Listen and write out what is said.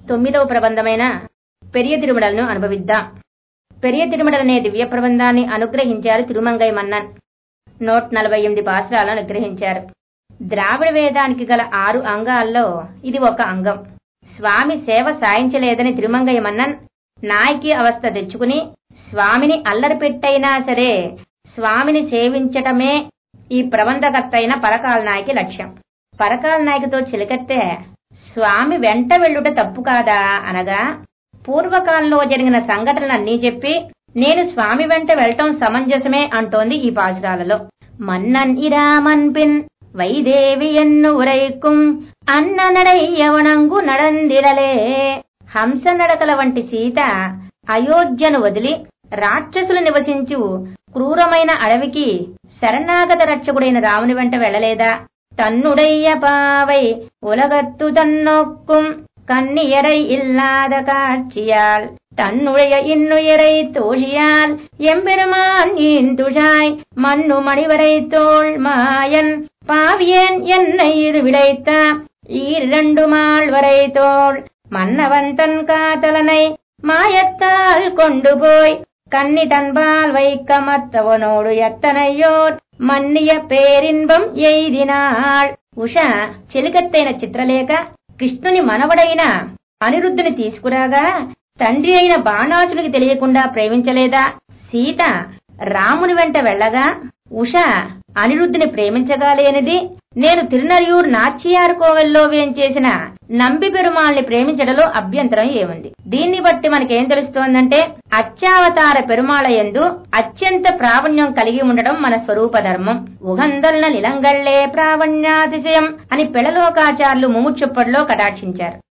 తొమ్మిదవ ప్రబంధమైన పెరియ తిరుమడలను అనుభవిద్దాం పెరియ తిరుమడలనే దివ్య ప్రబంధాన్ని అనుగ్రహించారు తిరుమంగై మన్నన్ నూట నలభై ఎనిమిది పాశ్రాలను అనుగ్రహించారు ద్రావిడ వేదానికి గల ఆరు అంగాల్లో ఇది ఒక అంగం స్వామి సేవ సాయించలేదని తిరుమంగయ్య మన్నన్ నాయకి అవస్థ తెచ్చుకుని స్వామిని అల్లరి పెట్టైనా సరే స్వామిని సేవించటమే ఈ ప్రబంధకర్త అయిన పరకాల నాయకి లక్ష్యం పరకాల నాయకితో చిలకత్తే స్వామి వెంట వెళ్ళుట తప్పు కాదా అనగా పూర్వకాలంలో జరిగిన సంఘటనలన్నీ చెప్పి నేను స్వామి వెంట వెళ్ళటం సమంజసమే అంటోంది ఈ పాసురాలలో మన్నన్ ఇరామన్ పిన్ వైదేవి ఎన్ను ఉరైకుం అన్న నడయ్యవణంగు నడందిరలే హంస నడకల వంటి సీత అయోధ్యను వదిలి రాక్షసులు నివసించు క్రూరమైన అడవికి శరణాగత రక్షకుడైన రాముని వెంట వెళ్ళలేదా తన్నుడయ్య పావై ఉలగత్తు తన్నొక్కుం கண்ணியரை இல்லாத காட்சியால் தன்னுடைய இன்னுயரை தோழியால் எம்பெருமான் ஈந்துஷாய் மண்ணு மணிவரை தோள் மாயன் பாவியன் என்னை இது விளைத்த ஈரண்டு மாள் வரை தோள் மன்னவன் தன் காதலனை மாயத்தால் கொண்டு போய் கன்னி தன்பால் வைக்க மத்தவனோடு எத்தனையோர் మన్నియ పేరిన్బం ఎయిదినాళ్ ఉష చెలికత్తైన చిత్రలేఖ కృష్ణుని మనవడైన అనిరుద్ధుని తీసుకురాగా తండ్రి అయిన బాణాసునికి తెలియకుండా ప్రేమించలేదా సీత రాముని వెంట వెళ్ళగా ఉష అనిరుద్ధుని ప్రేమించగాలేనిది నేను తిరునరియూర్ నాచియార్ కోవెల్లో వేంచేసిన నంబి పెరుమాల్ని ప్రేమించడంలో అభ్యంతరం ఏముంది దీన్ని బట్టి మనకేం తెలుస్తోందంటే అత్యావతార పెరుమాళ యందు అత్యంత ప్రావణ్యం కలిగి ఉండడం మన స్వరూప ధర్మం ఉగందల్న నిలంగళ్లే ప్రావణ్యాతిశయం అని పెళలోకాచార్యులు ముముక్షుప్పట్లో కటాక్షించారు